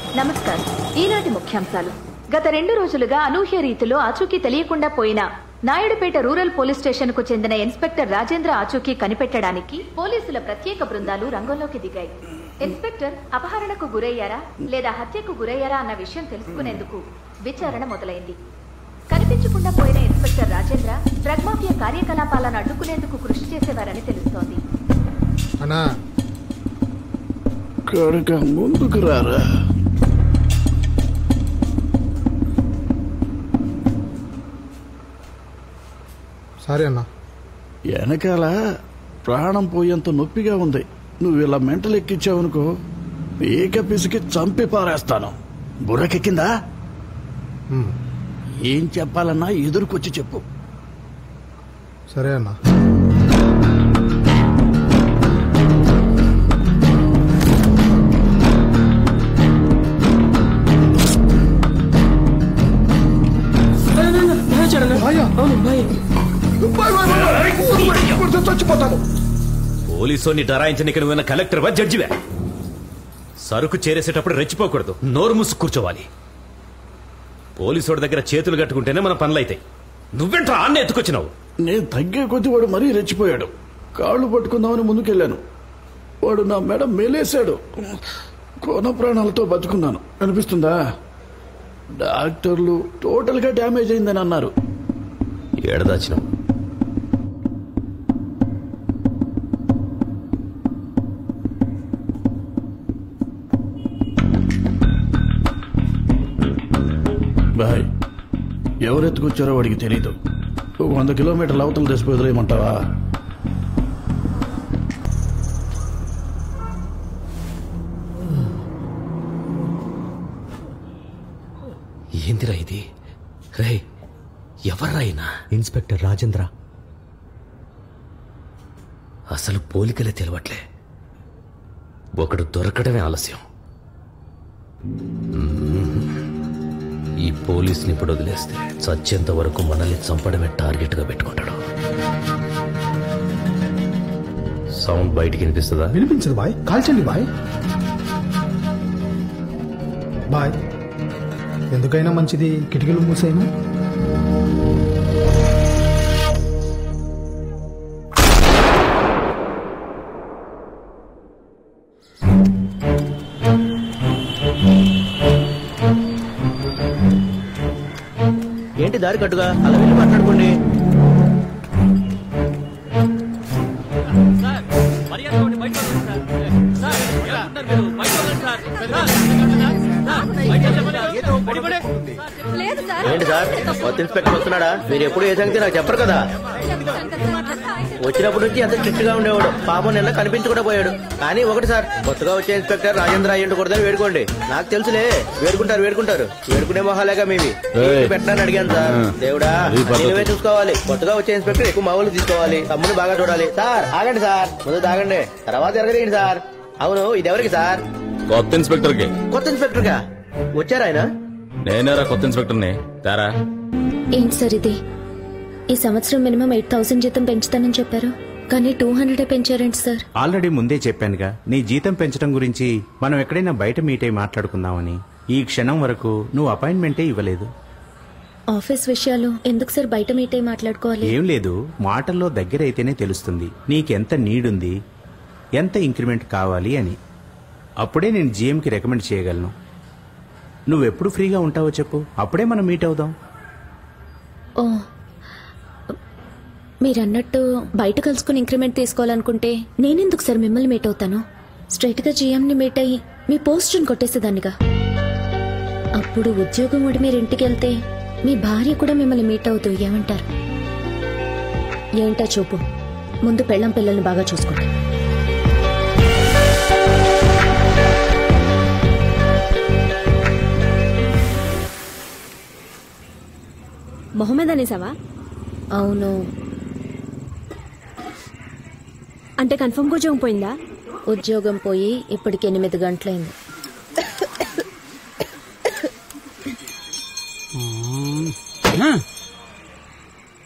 నమస్కారం ఈనాటి ముఖ్యాంశాలు గత రెండు రోజులుగా అనూహ్య రీతిలో ఆచూకీ తెలియకుండా పోయిన నాయుడుపేట రూరల్ పోలీస్ స్టేషన్ కు చెందిన ఇన్స్పెక్టర్ రాజేంద్ర ఆచూకీ కనిపెట్టడానికి పోలీసుల ప్రత్యేక బృందాలు రంగంలోకి దిగాయి ఇన్స్పెక్టర్ అపహరణకు గురయ్యారా లేదా హత్యకు గురయ్యారా అన్న విషయం తెలుసుకునేందుకు విచారణ మొదలైంది కనిపించకుండా పోయిన ఇన్స్పెక్టర్ రాజేంద్ర డ్రగ్ మాఫియా కార్యకలాపాలను అడ్డుకునేందుకు కృషి చేసేవారని తెలుస్తోంది అన్నా కనుక ముందుకు రారా సారీ అన్నా వెనకాల ప్రాణం పోయేంత నొప్పిగా ఉంది నువ్వు ఇలా మెంటలు ఎక్కించావనుకో పీక పిసికి చంపి పారేస్తాను బుర్రకెక్కిందా మ్మ్. ఏం చెప్పాలన్నా ఎదురుకొచ్చి చెప్పు సరే అన్నా చచ్చిపోతాను పోలీసుని డరాయించడానికి నువ్వు కలెక్టర్ వా జడ్జివే సరుకు చేరేసేటప్పుడు రెచ్చిపోకూడదు నోరు మూసు కూర్చోవాలి పోలీసోడి దగ్గర చేతులు కట్టుకుంటేనే మన పనులైతాయి నువ్వెంట్రా అన్న ఎత్తుకొచ్చినావు నేను తగ్గే కొద్ది వాడు మరీ రెచ్చిపోయాడు కాళ్ళు పట్టుకుందామని ముందుకెళ్ళాను వాడు నా మెడ మేలేశాడు కోన ప్రాణాలతో బతుకున్నాను అనిపిస్తుందా డాక్టర్లు టోటల్ గా డ్యామేజ్ అయిందని అన్నారు ఏడదాచినావు బాయ్ ఎవరెత్తుకొచ్చారో వాడికి తెలీదు ఒక వంద కిలోమీటర్ల అవతల తెసిపోయి వదిలేయమంటావా ఏందిరా ఇది రే ఎవర్రా అయినా ఇన్స్పెక్టర్ రాజేంద్ర అసలు పోలికలే తెలవట్లే ఒకడు దొరకడమే ఆలస్యం మ్మ్. ఈ పోలీస్ని ఇప్పుడు వదిలేస్తే చచ్చేంత వరకు మనల్ని చంపడమే టార్గెట్ గా పెట్టుకుంటాడు సౌండ్ బయటికి వినిపిస్తుందా వినిపించదు బాయ్ కాల్చండి బాయ్ బాయ్ ఎందుకైనా మంచిది కిటికీలు మూసేయను ఏంటి దారి కట్టుగా అలా వెళ్ళి మాట్లాడుకోండి ఏంటి సార్ కొత్త ఇన్స్పెక్టర్ వస్తున్నాడా మీరు ఎప్పుడు ఏ సంగతి నాకు చెప్పరు కదా వచ్చినప్పటి నుంచి ఎంత స్ట్రిక్ట్ గా ఉండేవాడు పాపం నిన్న కనిపించకుండా పోయాడు కానీ ఒకటి సార్ కొత్తగా వచ్చే ఇన్స్పెక్టర్ రాజేంద్ర అయ్యండి కూడదని వేడుకోండి నాకు తెలుసులే వేడుకుంటారు వేడుకుంటారు వేడుకునే మొహాలేగా మీవి ఏయ్. పెట్టడానికి అడిగాను సార్ దేవుడా అది పద్ధతి. నువ్వే చూసుకోవాలి కొత్తగా వచ్చే ఇన్స్పెక్టర్ ఎక్కువ మామూలు తీసుకోవాలి తమ్ముని బాగా చూడాలి సార్ ఆగండి సార్ ముందు తాగండి తర్వాత ఎరగదేయండి సార్ అవును ఇది ఎవరికి సార్ కొత్త ఇన్స్పెక్టర్ కి కొత్త ఇన్స్పెక్టర్ గా వచ్చారా ఆయన నేనేరా కొత్త ఇన్స్పెక్టర్ని తారా ఏంటి సార్ ఇది ఈ సంవత్సరం మినిమం ఎయిట్ థౌసండ్ జీతం పెంచుతానని చెప్పారు కానీ టూ హండ్రెడ్ పెంచారేంటి సార్ ఆల్రెడీ ముందే చెప్పానుగా నీ జీతం పెంచడం గురించి మనం ఎక్కడైనా బయట మీట్ అయి మాట్లాడుకుందామని ఈ క్షణం వరకు నువ్వు అపాయింట్మెంటే ఇవ్వలేదు ఆఫీస్ విషయాలు ఎందుకు సార్ బయట మీట్ అయి మాట్లాడుకోవాలి ఏం లేదు మాటల్లో దగ్గర అయితేనే తెలుస్తుంది నీకెంత నీడుంది ఎంత ఇంక్రిమెంట్ కావాలి అని అప్పుడే నేను జీఎంకి రికమెండ్ చేయగలను నువ్వెప్పుడు ఫ్రీగా ఉంటావో చెప్పు అప్పుడే మనం మీట్ అవుదాం ఓ మీరన్నట్టు బయట కలుసుకుని ఇంక్రిమెంట్ తీసుకోవాలనుకుంటే నేనెందుకు సార్ మిమ్మల్ని మీట్ అవుతాను స్ట్రైట్ గా జీఎంని మీట్ అయ్యి మీ పోస్టును కొట్టేసేదానిగా అప్పుడు ఉద్యోగం వాడి మీరు ఇంటికి వెళ్తే మీ భార్య కూడా మిమ్మల్ని మీట్ అవుతూ ఏమంటారు ఏంటా చూపు ముందు పెళ్ళం పిల్లల్ని బాగా చూసుకోండి మొహమ్మద్ అనేసావా అవును అంటే కన్ఫర్మ్ ఉద్యోగం పోయిందా ఉద్యోగం పోయి ఇప్పటికి ఎనిమిది గంటలైంది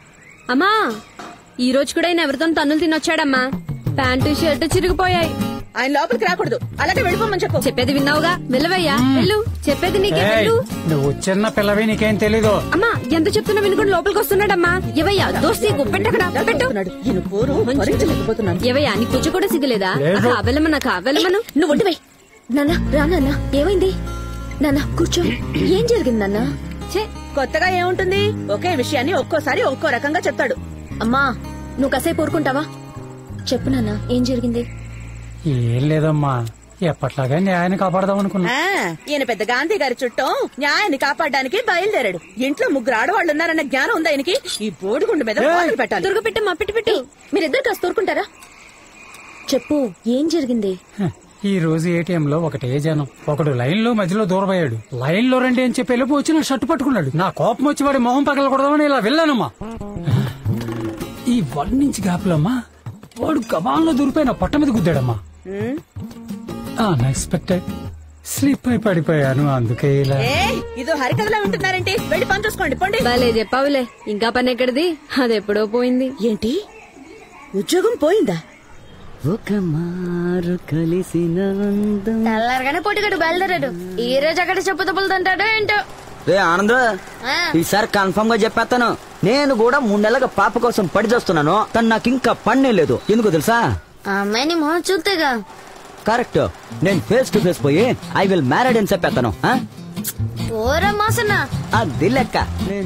అమ్మా ఈ రోజు కూడా ఆయన ఎవరితో తన్నులు తినొచ్చాడమ్మా ప్యాంటు షర్ట్ చిరిగిపోయాయి ఆయన లోపలికి రాకూడదు అలాగే వెళ్ళిపోమని చెప్పు చెప్పేది విన్నావుగా వెళ్ళవయ్యా వెళ్ళు చెప్పేది నీకే వెళ్ళు నువ్వు చిన్న పిల్లవి నీకేం తెలీదు అమ్మా ఎంత చెప్తున్నా వినుకొని లోపలికి వస్తున్నాడమ్మా ఎవయ్యా దోస్తి పెట్టకడా పెట్టు ఈయన పోరు భరించలేకపోతున్నాను ఎవయ్యా నీ కూర్చో కూడా సిగ్గులేదా లేదు. వెళ్ళమన్నా వెళ్ళమను నువ్వు ఉండిపోయి నాన్న రా నాన్న ఏమైంది నాన్న కూర్చో ఏం జరిగింది నాన్న ఛే, కొత్తగా ఏముంటుంది ఒకే విషయాన్ని ఒక్కోసారి ఒక్కో రకంగా చెప్తాడు అమ్మా నువ్వు కాసేపు ఊరుకుంటావా చెప్పు నాన్న ఏం జరిగింది ఏం లేదమ్మా ఎప్పట్లాగా న్యాయాన్ని కాపాడదాం అనుకున్నా ఆ, ఈయన పెద్ద గాంధీ గారి చుట్టం న్యాయాన్ని కాపాడడానికి బయలుదేరాడు ఇంట్లో ముగ్గురు ఆడవాళ్ళు ఉన్నారన్న జ్ఞానం ఉందా ఆయనకి ఈ బోడిగుండు మీద వాతలు పెట్టాలి దుర్గ పెట్టమ్మా పెట్టు పెట్టు మీరిద్దరు కాస్త ఊరుకుంటారా చెప్పు ఏం జరిగింది హ, ఈ రోజు ఏటీఎం లో ఒకటే జనం ఒకడు లైన్ లో మధ్యలో దూరమయ్యాడు లైన్ లో రండి అని చెప్పి వెళ్ళిపో వచ్చి నా షర్టు పట్టుకున్నాడు నా కోపం వచ్చి వాడి మొహం పగలకూడదామని ఇలా వెళ్ళానమ్మా ఈ వన్ ఇంచ్ గ్యాప్ లో అమ్మా వాడు గబాల్లో దూరిపోయి నా పొట్ట మీద గుద్దాడమ్మా ఉమ్. అన్ఎక్స్పెక్టెడ్ స్లిప్ అయి పడిపోయాను అందుకే ఇలా ఏ ఇదో హరికథలా ఉంటున్నారేంటి వెళ్ళి పని చూసుకోండి పండి భలే చెప్పావులే ఇంకా పని ఎక్కడిది అది ఎప్పుడో పోయింది ఏంటి ఉద్యోగం పోయిందా ఒక మారు కలిసిన అందం తెల్లారగానే పొట్టిగడు బయలుదేరాడు ఈ రోజు అక్కడ చెప్పు తప్పులు తింటాడో ఏంటో రే ఆనంద్ ఆ. ఈసారి కన్ఫర్మ్ గా చెప్పేస్తాను నేను కూడా మూడు నెలలుగా పాప కోసం పడి చేస్తున్నాను తను నాకు ఇంకా పన్నే లేదు ఎందుకో తెలుసా ఆ అమ్మాయిని మొహం చూస్తేగా కరెక్ట్ నేను ఫేస్ టు ఫేస్ పోయి ఐ విల్ మ్యారీడ్ అని చెప్పేస్తాను ఆ? ఓరా మాసన్న అది లెక్క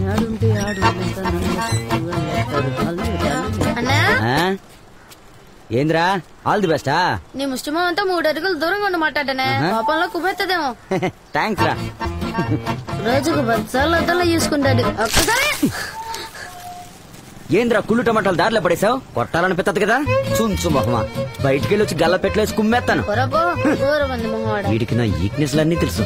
అన్నా ఆ? ఏంద్రా ఆల్ ది బెస్టా నీ ముష్టిమంతా మూడు అడుగులు దూరంగా ఉండి మాట్లాడనే ఆహా. కోపంలో కుబెత్తదేమో థ్యాంక్స్ రా రోజుకు పదిసార్లు అద్దంలో చూసుకుంటాడు ఒక్కసారి ఏంద్రా కుళ్ళు టమాటాలు దారిలో పడేసావు కొట్టాలనిపిస్తుంది కదా చుంచు మొహమా బయటికి వెళ్ళి వచ్చి గల్ల పెట్టలేసి కుమ్మేస్తాను పొరపో ఊర మంది మొహవాడ వీడికి నా వీక్నెస్ అన్నీ తెలుసు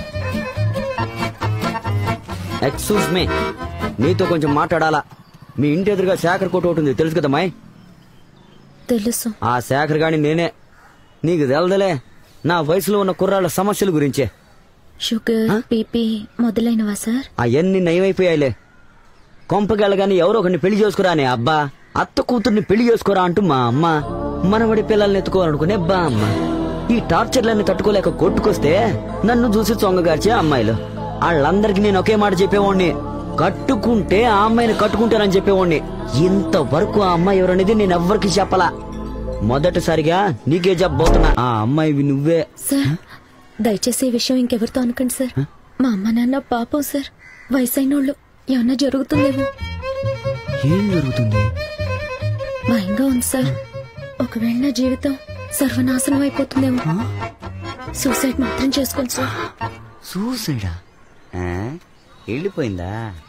ఎక్స్క్యూజ్ మీ నీతో కొంచెం మాట్లాడాలా మీ ఇంటి ఎదురుగా శేఖర్ కొట్టు ఒకటి ఉంది తెలుసు కదా మాయ్ తెలుసు ఆ శేఖర్ గాని నేనే నీకు తెలదలే నా వయసులో ఉన్న కుర్రాళ్ళ సమస్యల గురించే షుగర్ బీపీ మొదలైనవా సార్ అవన్నీ నయమైపోయాయిలే కొంపకెళ్ళగాని ఎవరో ఒకరిని పెళ్లి చేసుకురా అనే అబ్బా అత్త కూతుర్ని పెళ్లి చేసుకోరా అంటూ మా అమ్మ మనవడి పిల్లల్ని ఎత్తుకోవాలనుకునే బా అమ్మ ఈ టార్చర్లన్నీ తట్టుకోలేక కొట్టుకొస్తే నన్ను చూసి చొంగగార్చే అమ్మాయిలు వాళ్ళందరికీ నేను ఒకే మాట చెప్పేవాడిని కట్టుకుంటే ఆ అమ్మాయిని కట్టుకుంటానని చెప్పేవాడిని ఇంతవరకు ఆ అమ్మాయి ఎవరనేది నేను ఎవ్వరికి చెప్పలా మొదటిసారిగా నీకే చెప్పబోతున్నా ఆ అమ్మాయివి నువ్వే సార్ దయచేసి ఈ విషయం ఇంకెవరితో అనకండి సార్ మా అమ్మ నాన్న పాపం సార్ వయసైనోళ్ళు ఏమన్నా జరుగుతుందేమో ఏం జరుగుతుంది భయంగా ఉంది సార్ ఒకవేళ నా జీవితం సర్వనాశనం అయిపోతుందేమో సూసైడ్ మాత్రం చేసుకోండి సార్ సూసైడా ఆ? వెళ్ళిపోయిందా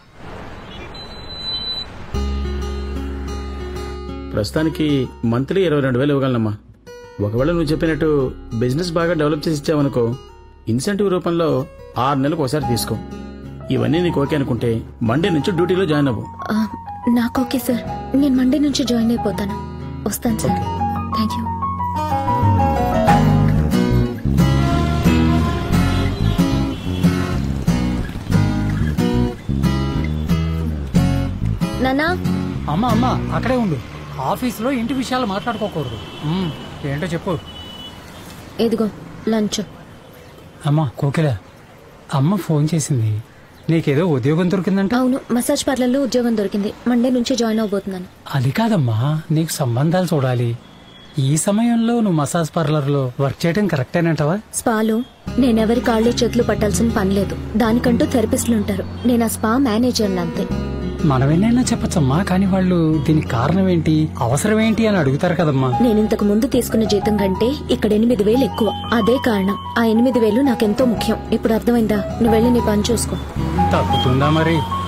ప్రస్తుతానికి మంత్లీ ఇరవై రెండు వేలు ఇవ్వగలనమ్మా ఒకవేళ నువ్వు చెప్పినట్టు బిజినెస్ బాగా డెవలప్ చేసి ఇచ్చావనుకో ఇన్సెంటివ్ రూపంలో ఆరు నెలలకు ఒకసారి తీసుకో ఇవన్నీ నీకు ఓకే అనుకుంటే మండే నుంచి డ్యూటీలో జాయిన్ అవ్వు ఆ, నాకు ఓకే సార్ నేను మండే నుంచి జాయిన్ అయిపోతాను వస్తాను సార్ థ్యాంక్ యూ నానా అమ్మా అమ్మా అక్కడే ఉండు ఆఫీసులో ఇంటి విషయాలు మాట్లాడుకోకూడదు మ్మ్, ఏంటో చెప్పు ఇదిగో లంచ్ అమ్మా కోకిల అమ్మ ఫోన్ చేసింది నీకేదో ఉద్యోగం దొరికిందంట అవును మసాజ్ పార్లర్లో ఉద్యోగం దొరికింది మండే నుంచి జాయిన్ అవబోతున్నాను అది కాదమ్మా నీకు సంబంధాలు చూడాలి ఈ సమయంలో నువ్వు మసాజ్ పార్లర్ లో వర్క్ చేయడం కరెక్టేనంటవా స్పాలో నేనెవరి కాళ్ళు చేతులు పట్టాల్సిన పని లేదు దానికంటూ థెరపిస్టులు ఉంటారు నేను ఆ స్పా మేనేజర్ అంతే మనమేనైనా చెప్పచ్చమ్మా కానీ వాళ్ళు దీనికి కారణం ఏంటి అవసరం ఏంటి అని అడుగుతారు కదమ్మా నేను ఇంతకు ముందు తీసుకున్న జీతం కంటే ఇక్కడ ఎనిమిది వేలు ఎక్కువ అదే కారణం ఆ ఎనిమిది వేలు నాకెంతో ముఖ్యం ఇప్పుడు అర్థమైందా నువ్వు వెళ్ళి నీ పని చూసుకో తగ్గుతుందా మరి